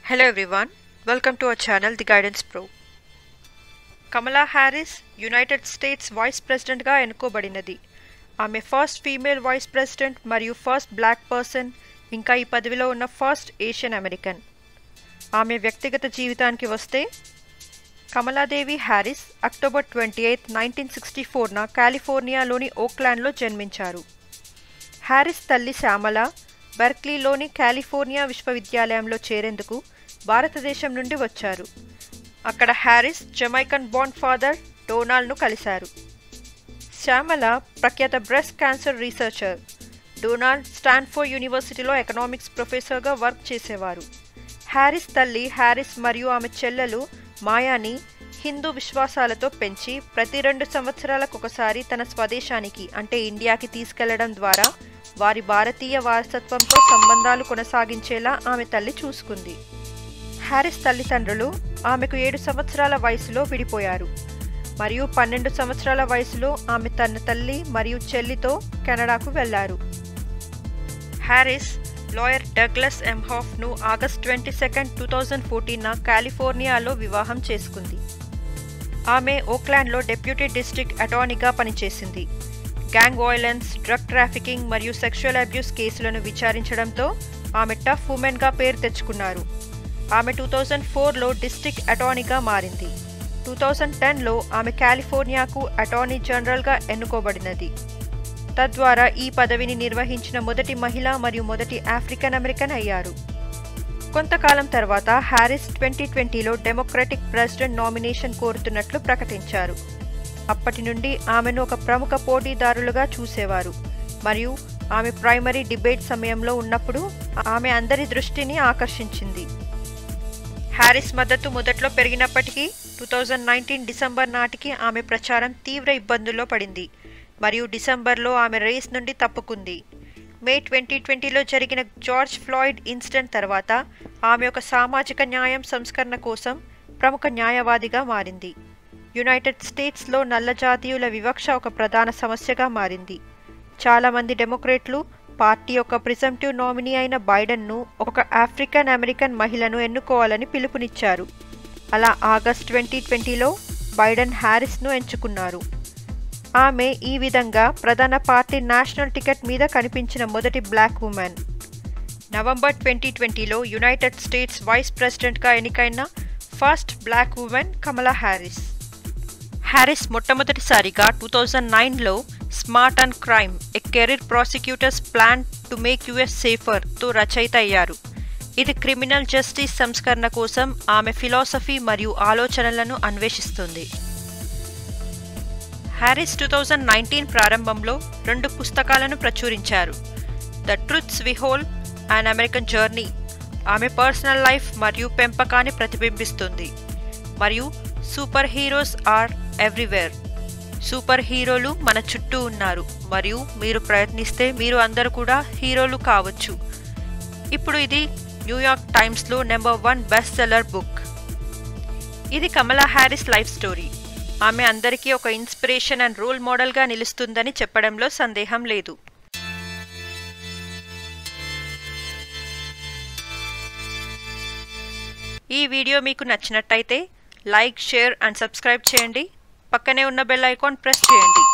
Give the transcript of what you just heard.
Hello everyone, welcome to our channel The Guidance Pro. Kamala Harris United States vice ప్రెసిడెంట్గా ఎన్నుకోబడినది ఆమె first female vice president మరియు first black person ఇంకా ఈ పదవిలో ఉన్న ఫస్ట్ ఏషియన్ అమెరికన్ ఆమె వ్యక్తిగత జీవితానికి వస్తే Kamaladevi Harris October twenty eighth nineteen sixty ఫోర్న కాలిఫోర్నియాలోని ఓక్లాండ్లో జన్మించారు హ్యారిస్ తల్లి శ్యామల బెర్క్లీలోని కాలిఫోర్నియా విశ్వవిద్యాలయంలో చేరేందుకు భారతదేశం నుండి వచ్చారు అక్కడ హ్యారిస్ జమైకన్ బాండ్ ఫాదర్ డొనాల్డ్ను కలిశారు శ్యామల ప్రఖ్యాత breast cancer researcher Donald Stanford యూనివర్సిటీలో ఎకనామిక్స్ ప్రొఫెసర్గా వర్క్ చేసేవారు హ్యారిస్ తల్లి హ్యారిస్ మరియు ఆమె చెల్లెలు మాయాని హిందూ విశ్వాసాలతో పెంచి ప్రతి రెండు సంవత్సరాలకు ఒకసారి తన స్వదేశానికి అంటే ఇండియాకి తీసుకెళ్లడం ద్వారా వారి భారతీయ వారసత్వంతో సంబంధాలు కొనసాగించేలా ఆమె తల్లి చూసుకుంది హ్యారిస్ తల్లిదండ్రులు ఆమెకు ఏడు సంవత్సరాల వయసులో విడిపోయారు మరియు పన్నెండు సంవత్సరాల వయసులో ఆమె తన తల్లి మరియు చెల్లితో కెనడాకు వెళ్లారు హ్యారిస్ లాయర్ డగ్లస్ ఎంహాఫ్ను August twenty second two thousand ఫోర్టీన్న కాలిఫోర్నియాలో వివాహం చేసుకుంది ఆమె ఓక్లాండ్లో డెప్యూటీ డిస్ట్రిక్ట్ అటార్నీగా పనిచేసింది గ్యాంగ్ వైలెన్స్ డ్రగ్ ట్రాఫికింగ్ మరియు సెక్షువల్ అబ్యూస్ కేసులను విచారించడంతో ఆమె టఫ్ ఉమెన్గా పేరు తెచ్చుకున్నారు ఆమె టూ థౌజండ్ ఫోర్లో డిస్ట్రిక్ట్ అటార్నీగా మారింది టూ థౌజండ్ టెన్లో ఆమె కాలిఫోర్నియాకు అటార్నీ జనరల్గా ఎన్నుకోబడినది తద్వారా ఈ పదవిని నిర్వహించిన మొదటి మహిళ మరియు మొదటి ఆఫ్రికన్ అమెరికన్ అయ్యారు కొంతకాలం తర్వాత హ్యారిస్ ట్వంటీ ట్వంటీలో డెమోక్రటిక్ ప్రెసిడెంట్ నామినేషన్ కోరుతున్నట్లు ప్రకటించారు అప్పటి నుండి ఆమెను ఒక ప్రముఖ పోటీదారులుగా చూసేవారు మరియు ఆమె ప్రైమరీ డిబేట్ సమయంలో ఉన్నప్పుడు ఆమె అందరి దృష్టిని ఆకర్షించింది హ్యారిస్ మద్దతు మొదట్లో పెరిగినప్పటికీ టూ థౌజండ్ నైన్టీన్ డిసెంబర్ నాటికి ఆమె ప్రచారం తీవ్ర ఇబ్బందుల్లో పడింది మరియు డిసెంబర్లో ఆమె రేస్ నుండి తప్పుకుంది మే ట్వంటీ ట్వంటీలో జరిగిన జార్జ్ ఫ్లాయిడ్ ఇన్సిడెంట్ తర్వాత ఆమె ఒక సామాజిక న్యాయం సంస్కరణ కోసం ప్రముఖ న్యాయవాదిగా మారింది యునైటెడ్ స్టేట్స్లో నల్ల జాతీయుల వివక్ష ఒక ప్రధాన సమస్యగా మారింది చాలామంది డెమోక్రేట్లు పార్టీ యొక్క ప్రిజంటివ్ నామినీ అయిన బైడెన్ను ఒక ఆఫ్రికన్ అమెరికన్ మహిళను ఎన్నుకోవాలని పిలుపునిచ్చారు అలా ఆగస్ట్ ట్వంటీ ట్వంటీలో బైడెన్ హ్యారిస్ను ఎంచుకున్నారు ఆమె ఈ విధంగా ప్రధాన పార్టీ నేషనల్ టికెట్ మీద కనిపించిన మొదటి బ్లాక్ ఉమెన్ నవంబర్ ట్వంటీ ట్వంటీలో యునైటెడ్ స్టేట్స్ వైస్ ప్రెసిడెంట్గా ఎన్నికైన first black women Kamala Harris Harris మొట్టమొదటిసారిగా టూ థౌజండ్ నైన్లో smart and crime a career prosecutor's plan to make US సేఫర్తో రచయిత అయ్యారు ఇది క్రిమినల్ జస్టిస్ సంస్కరణ కోసం ఆమె ఫిలాసఫీ మరియు ఆలోచనలను అన్వేషిస్తుంది హ్యారిస్ టూ థౌజండ్ నైన్టీన్ ప్రారంభంలో రెండు పుస్తకాలను ప్రచురించారు the truths we hold and American journey ఆమె పర్సనల్ లైఫ్ మరియు పెంపకాన్ని ప్రతిబింబిస్తుంది మరియు super heroes are everywhere super హీరోలు మన చుట్టూ ఉన్నారు మరియు మీరు ప్రయత్నిస్తే మీరు అందరూ కూడా హీరోలు కావచ్చు ఇప్పుడు ఇది న్యూయార్క్ టైమ్స్లో number one best seller book ఇది కమలా హ్యారిస్ లైఫ్ స్టోరీ ఆమె అందరికీ ఒక ఇన్స్పిరేషన్ అండ్ రోల్ మోడల్గా నిలుస్తుందని చెప్పడంలో సందేహం లేదు ఈ వీడియో మీకు నచ్చినట్టయితే లైక్ షేర్ అండ్ సబ్స్క్రైబ్ చేయండి పక్కనే ఉన్న బెల్ ఐకాన్ ప్రెస్ చేయండి